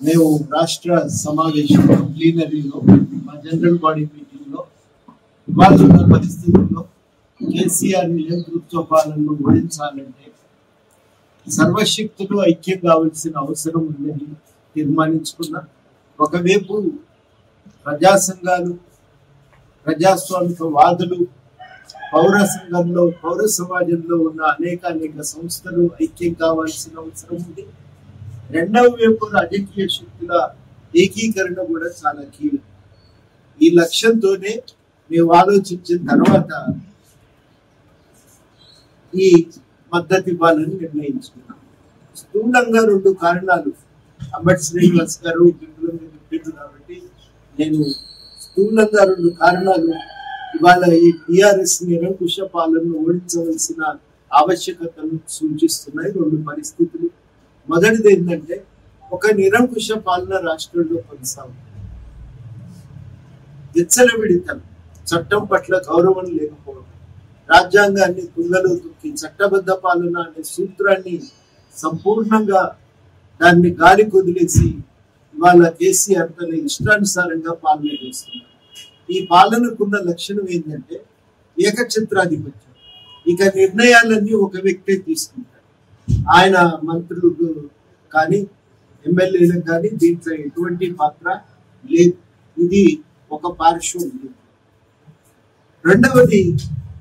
మేము రాష్ట్ర సమావేశంలో ప్లీనరీలో మా జనరల్ బాడీ మీటింగ్ లో ఇవాళ ఉన్న పరిస్థితుల్లో కేసీఆర్ నియంతృత్వ పాలనను ఓడించాలంటే సర్వశక్తులు ఐక్యం కావాల్సిన అవసరం ఉందని తీర్మానించుకున్నా ఒకవైపు ప్రజా సంఘాలు ప్రజాస్వామిక వాదులు పౌర సంఘంలో పౌర సమాజంలో ఉన్న అనేక అనేక సంస్థలు ఐక్యం కావాల్సిన అవసరం ఉంది రెండవ వైపు రాజకీయ శక్తుల ఏకీకరణ కూడా చాలా కీలకం ఈ లక్ష్యంతోనే మేము ఆలోచించిన తర్వాత ఈ మద్దతు ఇవ్వాలని నిర్ణయించుకున్నాం స్థూలంగా రెండు కారణాలు అంబటి శ్రీనివాస్ గారు బిందులో చెప్పిండు కాబట్టి నేను స్థూలంగా రెండు కారణాలు ఇవాళ ఈ టిఆర్ఎస్ నిరంకుశ పాలనను ఓడించవలసిన ఆవశ్యకతను సూచిస్తున్నాయి రెండు పరిస్థితులు మొదటిది ఏంటంటే ఒక నిరంకుశ పాలన రాష్ట్రంలో కొనసాగుతుంది విచ్చలవిడితనం చట్టం పట్ల గౌరవం లేకపోవడం రాజ్యాంగాన్ని తుంగలో తొక్కి చట్టబద్ధ పాలన అనే సూత్రాన్ని సంపూర్ణంగా దాన్ని గాలి కొదిలేసి ఇవాళ కేసీఆర్ తన ఇష్టానుసారంగా పాలన చేస్తున్నారు ఈ పాలనకున్న లక్షణం ఏంటంటే ఏకఛత్రాధిపత్యం ఇక నిర్ణయాలన్నీ ఒక వ్యక్తే తీసుకుంటారు ఆయన మంత్రులు కానీ ఎమ్మెల్యేలకు కానీ దీంట్లో ఎటువంటి పాత్ర లేదు ఇది ఒక పార్శ్వం లేదు రెండవది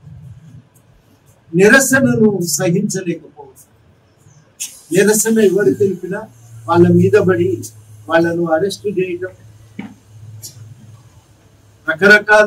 నిరసనను సహించలేకపోవచ్చు నిరసన ఎవరు తెలిపినా వాళ్ళ మీద పడి వాళ్ళను అరెస్ట్ చేయడం రకరకాల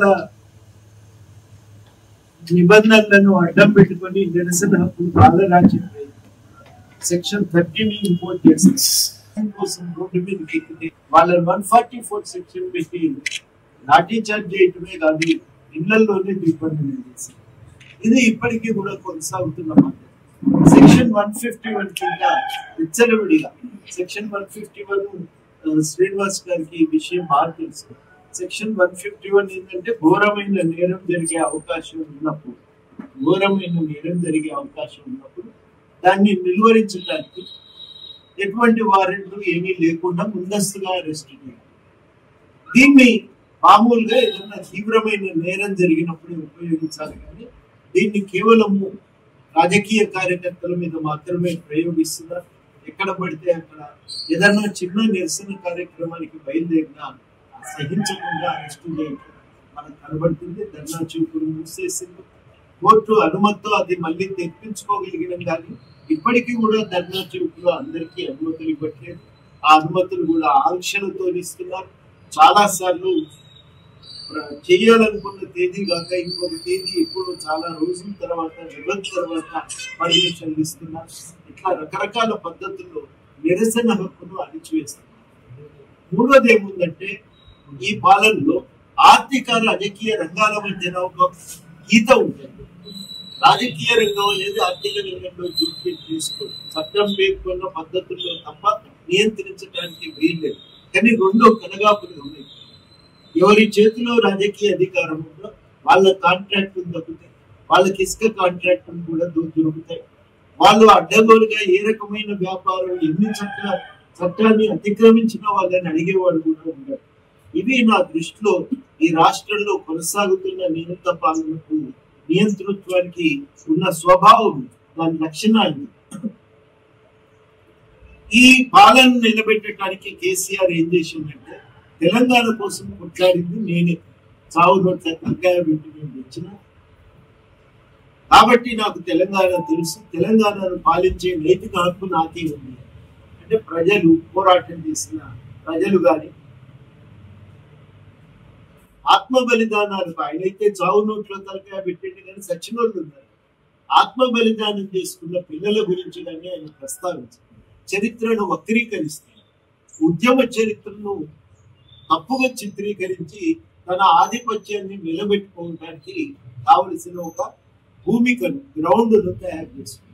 నిబంధనలను అడ్డం పెట్టుకొని నిరసన హక్కులు బాగా రాజ్యం సెక్షన్ థర్టీని ఇంపోర్ట్ చేస్తారు కోసం రోడ్డు మీదకి ఎక్కితే వాళ్ళని వన్ ఫార్టీ ఫోర్ సెక్షన్ పెట్టి లాఠీ చార్జ్ చేయటమే కాదు ఇళ్లలోనే దిగ్బంధనం చేశారు ఇది ఇప్పటికీ కూడా కొనసాగుతున్న మాట సెక్షన్ వన్ ఫిఫ్టీ వన్ కింద విచ్చలవిడిగా section one fifty one Srinivas గారికి ఈ విషయం బాగా తెలుసు సెక్షన్ వన్ ఫిఫ్టీ వన్ ఏంటంటే ఘోరమైన నేరం జరిగే అవకాశం ఉన్నప్పుడు ఘోరమైన నేరం జరిగే అవకాశం ఉన్నప్పుడు దాన్ని నిలువరించడానికి ఎటువంటి వారెంట్లు ఏమీ లేకుండా ముందస్తుగా అరెస్ట్ చేయాలి దీన్ని మామూలుగా ఏదైనా తీవ్రమైన నేరం జరిగినప్పుడు ఉపయోగించాలి కానీ దీన్ని కేవలము రాజకీయ కార్యకర్తల మీద మాత్రమే ప్రయోగిస్తున్నారు ఎక్కడ పడితే అక్కడ ఏదన్నా చిన్న నిరసన కార్యక్రమానికి బయలుదేరినా సహించకుండా అరెస్టు చేయడం మనకు కనబడుతుంది ధర్నా చూపులు మూసేసింది కోర్టు అనుమతితో అది మళ్ళీ తెప్పించుకోగలిగినాం కానీ ఇప్పటికీ కూడా ధర్నా చూపులు అందరికీ అనుమతులు ఇవ్వట్లేదు ఆ అనుమతులు కూడా ఆంక్షలతో ఇస్తున్నారు చాలా సార్లు చేయాలనుకున్న తేదీ కాక ఇంకొక తేదీ ఇప్పుడు చాలా రోజుల తర్వాత నెలల తర్వాత పర్మిషన్ ఇస్తున్నారు ఇట్లా రకరకాల పద్ధతుల్లో నిరసన హక్కును అణిచివేస్తున్నారు మూడోది ఏముందంటే ఈ పాలనలో ఆర్థిక రాజకీయ రంగాల మధ్యన ఒక గీత ఉంటుంది రాజకీయ రంగం అనేది ఆర్థిక రంగంలో జోక్యం చేసుకో చట్టం పేర్కొన్న పద్ధతుల్లో తప్ప నియంత్రించడానికి వీల్లేదు కానీ రెండో కనగాపులు ఉన్నాయి ఎవరి చేతిలో రాజకీయ అధికారం ఉందో వాళ్ళ కాంట్రాక్ట్ దొరుకుతాయి వాళ్ళకి ఇసుక కాంట్రాక్ట్ కూడా దొరుకుతాయి వాళ్ళు అడ్డగోలుగా ఏ రకమైన వ్యాపారం ఎన్ని చట్ట చట్టాన్ని అతిక్రమించిన వాళ్ళని అడిగేవాడు కూడా ఉండరు ఇవి నా దృష్టిలో ఈ రాష్ట్రంలో కొనసాగుతున్న నియంత్ర పాలనకు నియంతృత్వానికి ఉన్న స్వభావం దాని లక్షణాలు ఈ పాలన నిలబెట్టడానికి కేసీఆర్ ఏం చేసిందంటే తెలంగాణ కోసం కొట్లాడింది నేనే చావు నోట్ల తగ్గాయ పెట్టి నేను తెచ్చిన కాబట్టి నాకు తెలంగాణ తెలుసు తెలంగాణను పాలించే నైతిక హక్కు నాకే ఉంది అంటే ప్రజలు పోరాటం చేసిన ప్రజలు కానీ ఆత్మ బలిదానాలు ఆయనైతే చావు నోట్లో తలకాయ పెట్టండి కానీ సచిన వాళ్ళు ఉన్నారు ఆత్మ బలిదానం చేసుకున్న పిల్లల గురించి కానీ ఆయన ప్రస్తావించారు చరిత్రను వక్రీకరిస్తారు ఉద్యమ చరిత్రను తప్పుగా చిత్రీకరించి తన ఆధిపత్యాన్ని నిలబెట్టుకోవడానికి కావలసిన ఒక భూమికను గ్రౌండ్ను తయారు చేస్తుంది